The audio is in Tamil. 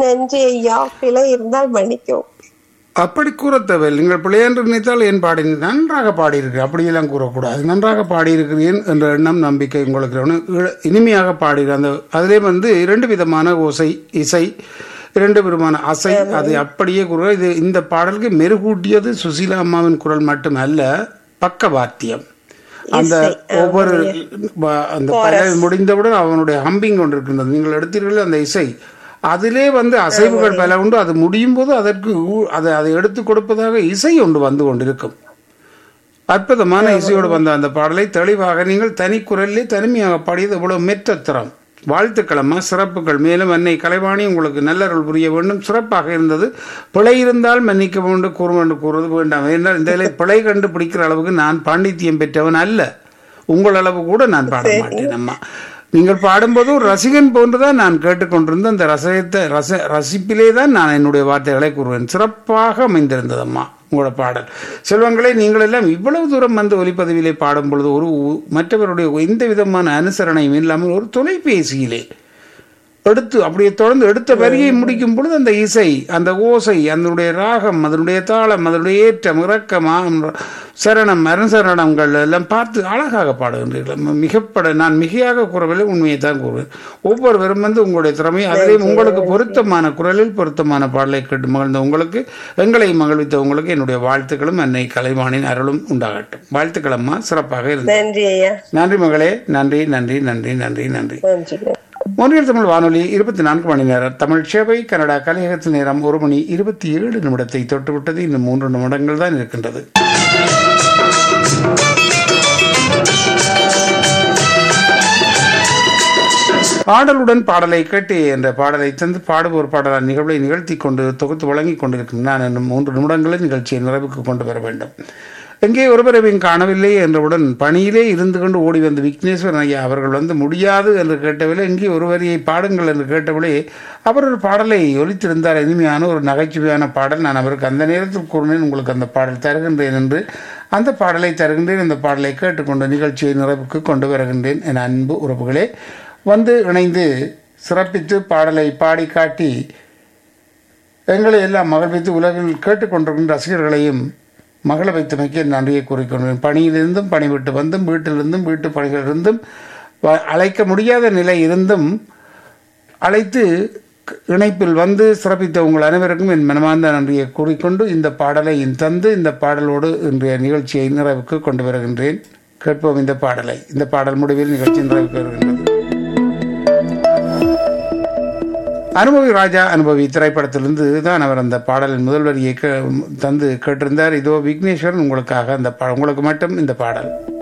நன்றி ஐயா பிழை இருந்தால் மன்னிக்கவும் அப்படி கூற தேவையில்லை நீங்கள் பிள்ளை என்று நினைத்தால் ஏன் பாடி நன்றாக பாடியிருக்கு அப்படியெல்லாம் கூறக்கூடாது நன்றாக பாடியிருக்கிறேன் என்ற எண்ணம் நம்பிக்கை உங்களுக்கு வேணும். இழ- இனிமையாக பாடியிரு அந்த அதிலே வந்து இரண்டு விதமான ஓசை இசை இரண்டு விதமான அசை அது அப்படியே கூற இது இந்த பாடலுக்கு மெருகூட்டியது சுசீலா அம்மாவின் குரல் மட்டுமல்ல பக்கவாத்தியம் அந்த ஒவ்வொரு வ- அந்த பல முடிந்தவுடன் அவனுடைய ஹம்பிங் கொண்டு இருக்கின்றது நீங்கள் எடுத்தீர்கள் அந்த இசை அதிலே வந்து அசைவுகள் பல உண்டு அது முடியும் போது அதற்கு ஊ- அதை அதை எடுத்து கொடுப்பதாக இசை ஒன்று வந்து கொண்டிருக்கும் அற்புதமான இசையோடு வந்த அந்த பாடலை தெளிவாக நீங்கள் தனி குரலிலே தனிமையாக பாடியது இவ்வளவு மெற்றத்திறம் வாழ்த்துக்களம்மா சிறப்புகள் மேலும் அன்னை கலைவாணி உங்களுக்கு நல்லருள் புரிய வேண்டும் சிறப்பாக இருந்தது பிழை இருந்தால் மன்னிக்க வேண்டும் கூறும் என்று கூறுவது வேண்டாம் ஏனென்றால் இந்த இதிலே பிழை கண்டுபிடிக்கிற அளவுக்கு நான் பாண்டித்தியம் பெற்றவன் அல்ல உங்கள் அளவு கூட நான் பாட மாட்டேன் அம்மா நீங்கள் பாடும்போது ஒரு ரசிகன் போன்றுதான் நான் கேட்டுக்கொண்டிருந்த அந்த ரசயத்தை ரச ரசிப்பிலே தான் நான் என்னுடைய வார்த்தைகளை கூறுவேன் சிறப்பாக அமைந்திருந்ததம்மா உங்களோட பாடல் செல்வங்களே நீங்கள் எல்லாம் இவ்வளவு தூரம் வந்து ஒலிப்பதிவிலே பாடும் பொழுது ஒரு உ- மற்றவருடைய எந்த விதமான அனுசரணையும் இல்லாமல் ஒரு தொலைபேசியிலே எடுத்து அப்படியே தொடர்ந்து எடுத்த வரியை முடிக்கும் பொழுது அந்த இசை அந்த ஓசை அதனுடைய ராகம் அதனுடைய தாளம் அதனுடைய ஏற்றம் இறக்கம் ஆ- சரணம் அனுசரணங்கள் எல்லாம் பார்த்து அழகாக பாடுகின்றீர்கள் மிகப்பட நான் மிகையாக கூறவில்லை உண்மையை தான் கூறுவேன் ஒவ்வொருவரும் வந்து உங்களுடைய திறமை அதிலேயும் உங்களுக்கு பொருத்தமான குரலில் பொருத்தமான பாடலை கேட்டு மகிழ்ந்த உங்களுக்கு எங்களை மகிழ்வித்த உங்களுக்கு என்னுடைய வாழ்த்துக்களும் அன்னை கலைவாணின் அருளும் உண்டாகட்டும் வாழ்த்துக்கள் அம்மா சிறப்பாக இருந்தது நன்றி ஐயா நன்றி மகளே நன்றி நன்றி நன்றி நன்றி நன்றி நன்றி மொழியல் தமிழ் வானொலி இருபத்தி நான்கு மணி நேரம் தமிழ் சேவை கனடா கலையகத்தின் நேரம் ஒரு மணி இருபத்தி ஏழு நிமிடத்தை தொட்டுவிட்டது இன்னும் மூன்று நிமிடங்கள் தான் இருக்கின்றது பாடலுடன் பாடலை கேட்டு என்ற பாடலை தந்து பாடுவோர் பாடலால் நிகழ்வை நிகழ்த்தி கொண்டு தொகுத்து வழங்கிக் கொண்டிருக்கும் நான் இன்னும் மூன்று நிமிடங்களில் நிகழ்ச்சியை நிறைவுக்கு கொண்டு வர வேண்டும் எங்கே ஒருவரையும் காணவில்லை என்றவுடன் பணியிலே இருந்து கொண்டு ஓடி வந்த விக்னேஸ்வரன் ஐயா அவர்கள் வந்து முடியாது என்று கேட்டவில்லை எங்கே ஒரு வரியை பாடுங்கள் என்று கேட்டவில்லை அவர் ஒரு பாடலை ஒலித்திருந்தார் இனிமையான ஒரு நகைச்சுவையான பாடல் நான் அவருக்கு அந்த நேரத்தில் கூறினேன் உங்களுக்கு அந்த பாடல் தருகின்றேன் என்று அந்த பாடலை தருகின்றேன் அந்த பாடலை கேட்டுக்கொண்டு நிகழ்ச்சியை நிறைவுக்கு கொண்டு வருகின்றேன் என் அன்பு உறவுகளே வந்து இணைந்து சிறப்பித்து பாடலை பாடி காட்டி எங்களை எல்லாம் மகிழ்வித்து உலகில் கேட்டுக்கொண்டிருக்கின்ற ரசிகர்களையும் மகள வைத்தமைக்கு நன்றியை கூறிக்கொண்டேன் பணியிலிருந்தும் பணிவிட்டு வந்தும் வீட்டிலிருந்தும் வீட்டு பணிகளிலிருந்தும் வ- அழைக்க முடியாத நிலை இருந்தும் அழைத்து க- இணைப்பில் வந்து சிறப்பித்த உங்கள் அனைவருக்கும் என் மனமார்ந்த நன்றியை கூறிக்கொண்டு இந்த பாடலை தந்து இந்த பாடலோடு இன்றைய நிகழ்ச்சியை நிறைவுக்கு கொண்டு வருகின்றேன் கேட்போம் இந்த பாடலை இந்த பாடல் முடிவில் நிகழ்ச்சி நிறைவுக்கு வருகின்றது அனுபவி ராஜா அனுபவி திரைப்படத்திலிருந்து தான் அவர் அந்த பாடலின் முதல் வரியை கே- தந்து கேட்டிருந்தார் இதோ விக்னேஸ்வரன் உங்களுக்காக அந்த பா- உங்களுக்கு மட்டும் இந்த பாடல்